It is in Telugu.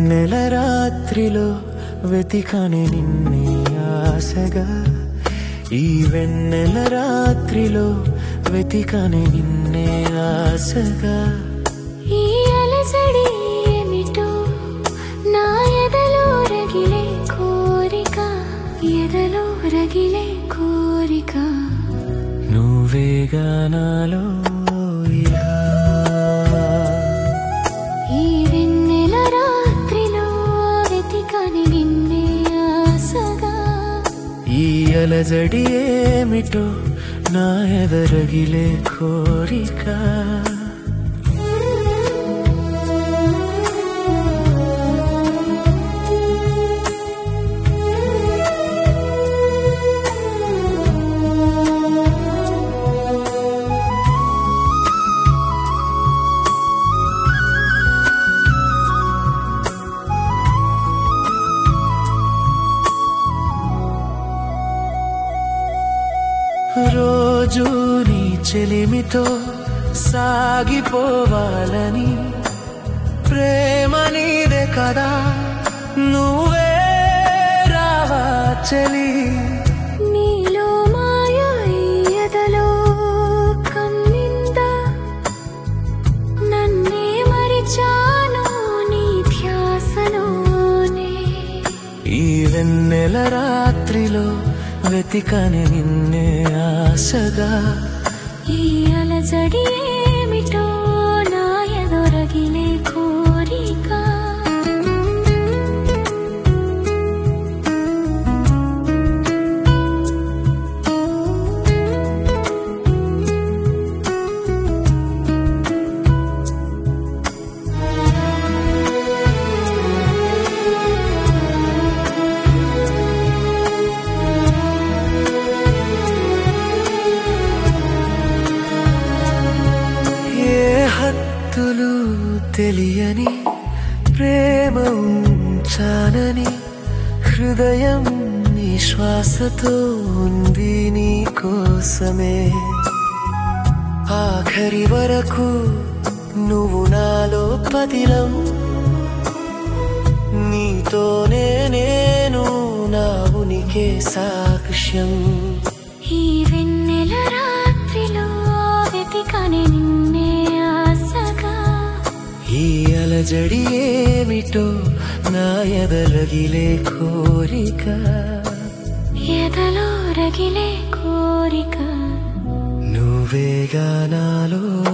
వెన్నెల రాత్రిలో వెతికని నిన్నే ఆశగా ఈ వెన్నెల రాత్రిలో వెతికని నిన్నే ఆశగా ఈ అలజడి ఏమిటో నా ఎదలో రగిలే కోరిక ఎదలో రగిలే కోరిక నువ్వేగా నాలో ఇహ. ఈ వెన్నెల రాత్రిలో వెతికని నిన్నే ఆశగా ఈ అలజడి ఏమిటో నా ఎదరగిలే కోరిక రోజు నీ చెలిమితో సాగిపోవాలని ప్రేమ నీదే కదా నువ్వే రావా చెలి నీలో మాయ ఈ ఎదలో కమ్మిందా నన్నే మరిచాను నీ ధ్యాసలోనే ఈ వెన్నెల రాత్రిలో వెతికని నిన్నే ఆశగా ఈ అలజడి ఏమిటో నా ఎదురగిలే కోరిక ఏ హత్తులు తెలియని ప్రేమ ఉంచానని హృదయం నీ శ్వాసతో ఉంది నీ కోసమే ఆఖరి వరకు నువ్వు నాలో పదిలం నీతోనే నేను నా ఉనికి సాక్ష్యం ఈ వెన్నెల రాత్రిలో వెతికని నిన్నే ఆశగా ఈ అలజడి ఏమిటో నా ఎదరగిలే కోరిక ఎదలో రగిలే కోరిక నువ్వేగా నాలో